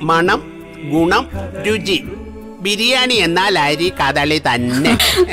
മണം ഗുണം രുചി ബിരിയാണി എന്നാൽ അരി കദളി തന്നെ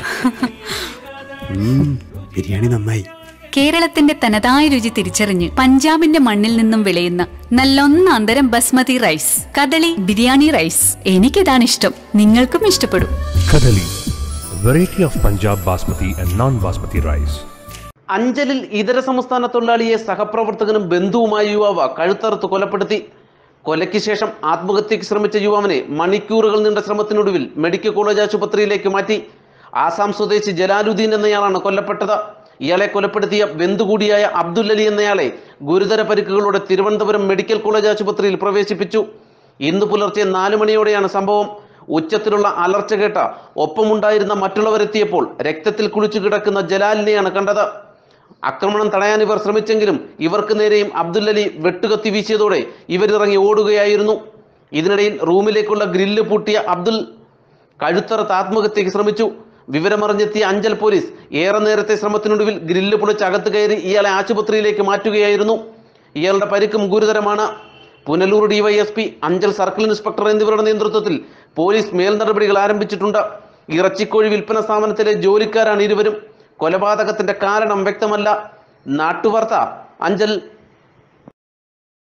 ബിരിയാണി നന്നായി കേരളത്തിന്റെ തനതായ രുചി തിരിച്ചറിഞ്ഞ് പഞ്ചാബിന്റെ മണ്ണിൽ നിന്നും വിളയുന്ന നല്ലൊന്നാന്തരം ബസ്മതി റൈസ് കദളി ബിരിയാണി റൈസ് എനിക്കിതാണ് ഇഷ്ടം നിങ്ങൾക്കും ഇഷ്ടപ്പെടും Kadali, variety of Punjab basmati and non-basmati rice. അഞ്ചലിൽ ഇതര സംസ്ഥാന തൊഴിലാളിയെ സഹപ്രവർത്തകനും ബന്ധുവുമായ യുവാവ് കഴുത്തറുത്ത് കൊലപ്പെടുത്തി കൊലയ്ക്ക് ശേഷം ആത്മഹത്യയ്ക്ക് ശ്രമിച്ച യുവാവിനെ മണിക്കൂറുകൾ നീണ്ട ശ്രമത്തിനൊടുവിൽ മെഡിക്കൽ കോളേജ് ആശുപത്രിയിലേക്ക് മാറ്റി ആസാം സ്വദേശി ജലാലുദ്ദീൻ എന്നയാളാണ് കൊല്ലപ്പെട്ടത് ഇയാളെ കൊലപ്പെടുത്തിയ ബന്ധു കൂടിയായ അബ്ദുൽ അലി എന്നയാളെ ഗുരുതര പരിക്കുകളോടെ തിരുവനന്തപുരം മെഡിക്കൽ കോളേജ് ആശുപത്രിയിൽ പ്രവേശിപ്പിച്ചു ഇന്ന് പുലർച്ചെ നാല് മണിയോടെയാണ് സംഭവം ഉച്ചത്തിലുള്ള അലർച്ച കേട്ട ഒപ്പമുണ്ടായിരുന്ന മറ്റുള്ളവരെത്തിയപ്പോൾ രക്തത്തിൽ കുളിച്ചു കിടക്കുന്ന ജലാലിനെയാണ് കണ്ടത് ആക്രമണം തടയാൻ ഇവർ ശ്രമിച്ചെങ്കിലും ഇവർക്ക് നേരെയും അബ്ദുൽ അലി വെട്ടുകത്തി വീശിയതോടെ ഇവരിറങ്ങി ഓടുകയായിരുന്നു ഇതിനിടയിൽ റൂമിലേക്കുള്ള ഗ്രില്ല് പൂട്ടിയ അബ്ദുൽ കഴുത്തറത്ത് ആത്മഹത്യയ്ക്ക് ശ്രമിച്ചു വിവരമറിഞ്ഞെത്തിയ അഞ്ചൽ പോലീസ് ഏറെ നേരത്തെ ശ്രമത്തിനൊടുവിൽ ഗ്രില്ല് പൊളിച്ച് അകത്ത് കയറി ഇയാളെ ആശുപത്രിയിലേക്ക് മാറ്റുകയായിരുന്നു ഇയാളുടെ പരിക്കും ഗുരുതരമാണ് Punalur DYSP Anchal circle inspector എന്നിവരുടെ നേതൃത്വത്തിൽ പോലീസ് മേൽ നടപടികൾ ആരംഭിച്ചിട്ടുണ്ട് ഇറച്ചിക്കോഴി വിൽപ്പന സ്ഥാപനത്തിലെ ജോലിക്കാരാണ് ഇരുവരും കൊലപാതകത്തിന്റെ കാരണം വ്യക്തമല്ല നാട്ടുവാർത്ത അഞ്ചൽ